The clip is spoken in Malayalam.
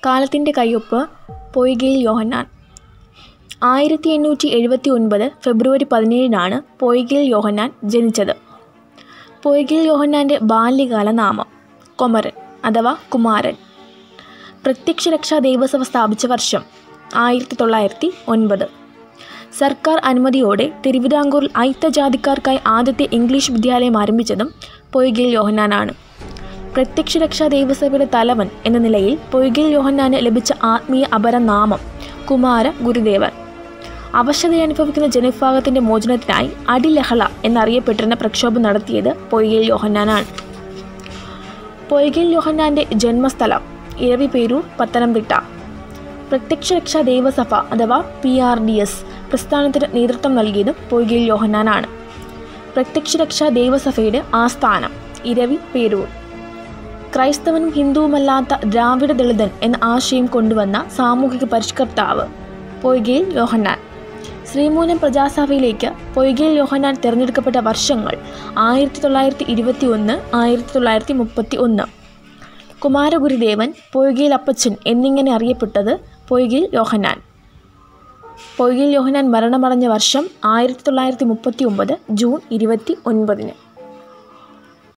കാലത്തിൻ്റെ കയ്യൊപ്പ് പൊയ്കയിൽ യോഹന്നാൻ ആയിരത്തി എണ്ണൂറ്റി എഴുപത്തി ഒൻപത് ഫെബ്രുവരി പതിനേഴിനാണ് പൊയ്കയിൽ യോഹന്നാൻ ജനിച്ചത് പൊയ്കയിൽ യോഹന്നാൻ്റെ ബാല്യകാല നാമം കൊമരൻ അഥവാ കുമാരൻ പ്രത്യക്ഷരക്ഷാ ദൈവസഭ സ്ഥാപിച്ച വർഷം ആയിരത്തി തൊള്ളായിരത്തി ഒൻപത് സർക്കാർ അനുമതിയോടെ തിരുവിതാംകൂറിൽ അയിത്തജാതിക്കാർക്കായി ആദ്യത്തെ ഇംഗ്ലീഷ് വിദ്യാലയം ആരംഭിച്ചതും പൊയ്കയിൽ യോഹന്നാനാണ് പ്രത്യക്ഷരക്ഷാ ദൈവസഭയുടെ തലവൻ എന്ന നിലയിൽ പൊയ്കയിൽ യോഹന്നാന് ലഭിച്ച ആത്മീയ അപരനാമം കുമാര ഗുരുദേവൻ അവശതയനുഭവിക്കുന്ന ജനവിഭാഗത്തിൻ്റെ മോചനത്തിനായി അടിലഹള എന്നറിയപ്പെട്ടിരുന്ന പ്രക്ഷോഭം നടത്തിയത് പൊയ്കയിൽ യോഹന്നാനാണ് പൊയ്കയിൽ യോഹന്നാൻ്റെ ജന്മസ്ഥലം ഇരവിപേരൂർ പത്തനംതിട്ട പ്രത്യക്ഷരക്ഷാ ദൈവസഭ അഥവാ പി ആർ ഡി എസ് പ്രസ്ഥാനത്തിന് നേതൃത്വം നൽകിയതും പൊയ്കയിൽ യോഹന്നാനാണ് പ്രത്യക്ഷരക്ഷാ ദൈവസഭയുടെ ആസ്ഥാനം ഇരവി പേരൂർ ക്രൈസ്തവനും ഹിന്ദുവുമല്ലാത്ത ദ്രാവിഡ ദളിതൻ എന്ന ആശയം കൊണ്ടുവന്ന സാമൂഹിക പരിഷ്കർത്താവ് പൊയ്കയിൽ യോഹന്നാൻ ശ്രീമൂലം പ്രജാസഭയിലേക്ക് പൊയ്കയിൽ യോഹന്നാൻ തിരഞ്ഞെടുക്കപ്പെട്ട വർഷങ്ങൾ ആയിരത്തി തൊള്ളായിരത്തി ഇരുപത്തി ഒന്ന് ആയിരത്തി തൊള്ളായിരത്തി മുപ്പത്തി ഒന്ന് കുമാരഗുരുദേവൻ പൊയ്കയിൽ അപ്പച്ചൻ എന്നിങ്ങനെ അറിയപ്പെട്ടത് പൊയ്കയിൽ യോഹന്നാൻ പൊയ്കയിൽ യോഹന്നാൻ മരണമടഞ്ഞ വർഷം ആയിരത്തി തൊള്ളായിരത്തി മുപ്പത്തി ഒമ്പത് ജൂൺ ഇരുപത്തി ഒൻപതിന്